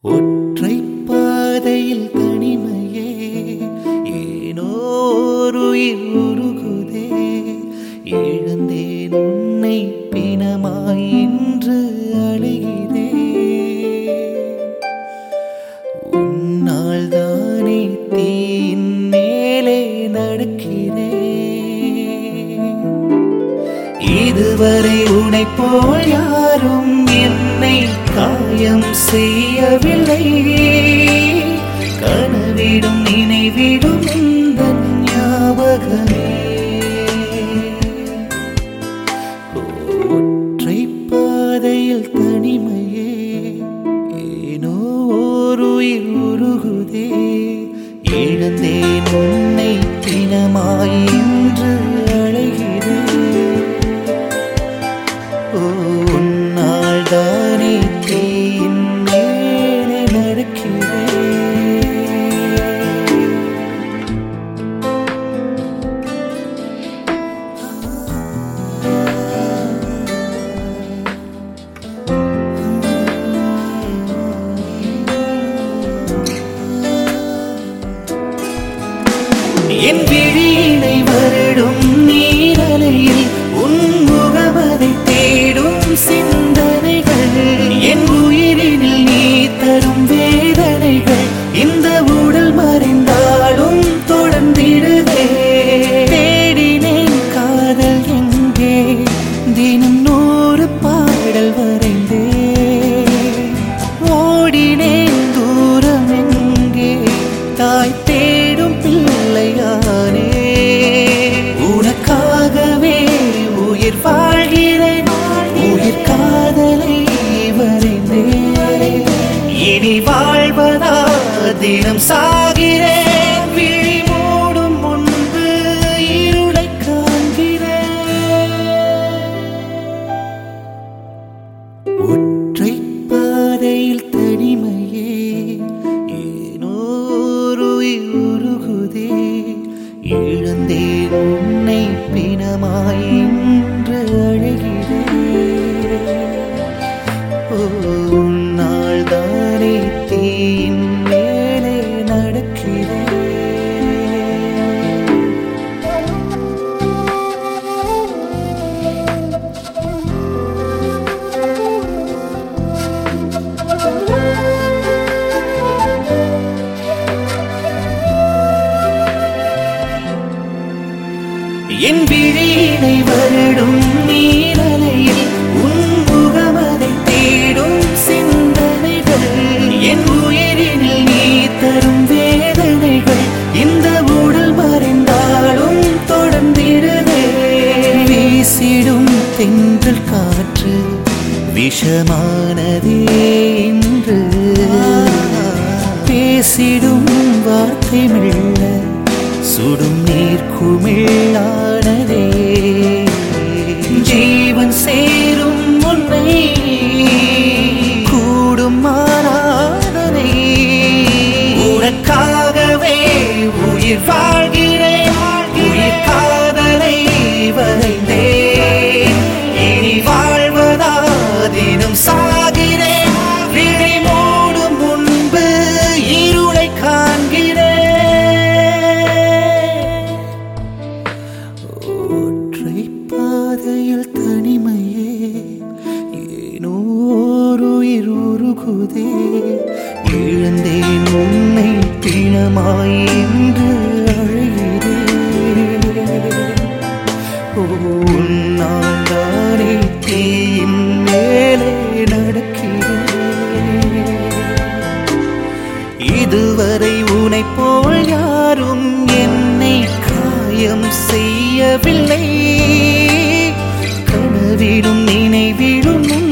ஒற்றை பாதையில் தனிமையே ஏனோ ஒரு உயிர் உருகுதே எழுந்தேன் உன்னை பிணமாய் இன்று அழுகிறே உன்னால் தானே தீயின் மேலே நடக்கிறேன் இதுவரை உனை போல் யாரும் என்னை காயம் செய்யவில்லை கனவிடும் நினைவிடும் இந்த ஞாபகமே ஒற்றை பாதையில் தனிமையே ஏனோ ஒரு உயிர் உருகுதே இழந்தேன் உன்னை தினமாய் இன்று அழைகிறேன் உன்னால் தானே தீயின் மேலே நடக்கிறேன் என் விழியினை வருடும் நீரலையில் உன் முகமதை தேடும் சிந்தனைகள் என் உயிரினில் நீ தரும் வேதனைகள் இந்த உடல் மறைந்தாலும் தொடர்ந்திடுதே தேடினேன் காதல் எங்கே தினம் நூறு பாடல் வரைந்தே ஓடினேன் தூரம் எங்கே தாய் தேடும் பிள்ளையானே உனக்காகவே உயிர் வாழ்கிறேன் உயிர் காதலை வரைந்தேன் இனி வாழ்வதா தினம் சாகிறேன் விழி மூடும் முன்பு இருளை காண்கிறேன் ஒற்றை பாதையில் தனிமையே ஏனோ ஒரு உயிர் உருகுதே இழந்தேன் உன்னை பிணமாய் இன்று அழகிறேன் உன்னால் தானே தீயின் மேலே நடக்கிறேன் என் விழியினை வருடும் நீரலையில் உன் முகமதை தேடும் சிந்தனைகள் என் உயிரினில் நீ தரும் வேதனைகள் இந்த உடல் மறைந்தாலும் தொடர்ந்திடுதே வீசிடும் தென்றல் காற்று விஷமானதே இன்று பேசிடும் வார்த்தை மெல்ல சுடும் நீர் குமிழானதே ஜீவன் சேரும் உன்னை கூடும் மாறாதனை உனக்காகவே உயிர் வாழ்கிறேன் உயிர் காதலை வரைந்தேன் இனி வாழ்வதா தினம் சாகிறேன் விழி மூடும் முன்பு இருளை காண்கிறேன் ஒற்றை பாதையில் தனிமையே ஏனோ ஒரு உயிர் உருகுதே இழந்தேன் உன்னை பிணமாய் என்று அழுகிறேன் உன்னால் தானே தீயின் மேலே நடக்கிறேன் இதுவரை உனை போல் யாரும் என்னை காயம் செய்யவில்லை கனவிலும் நினைவிலும்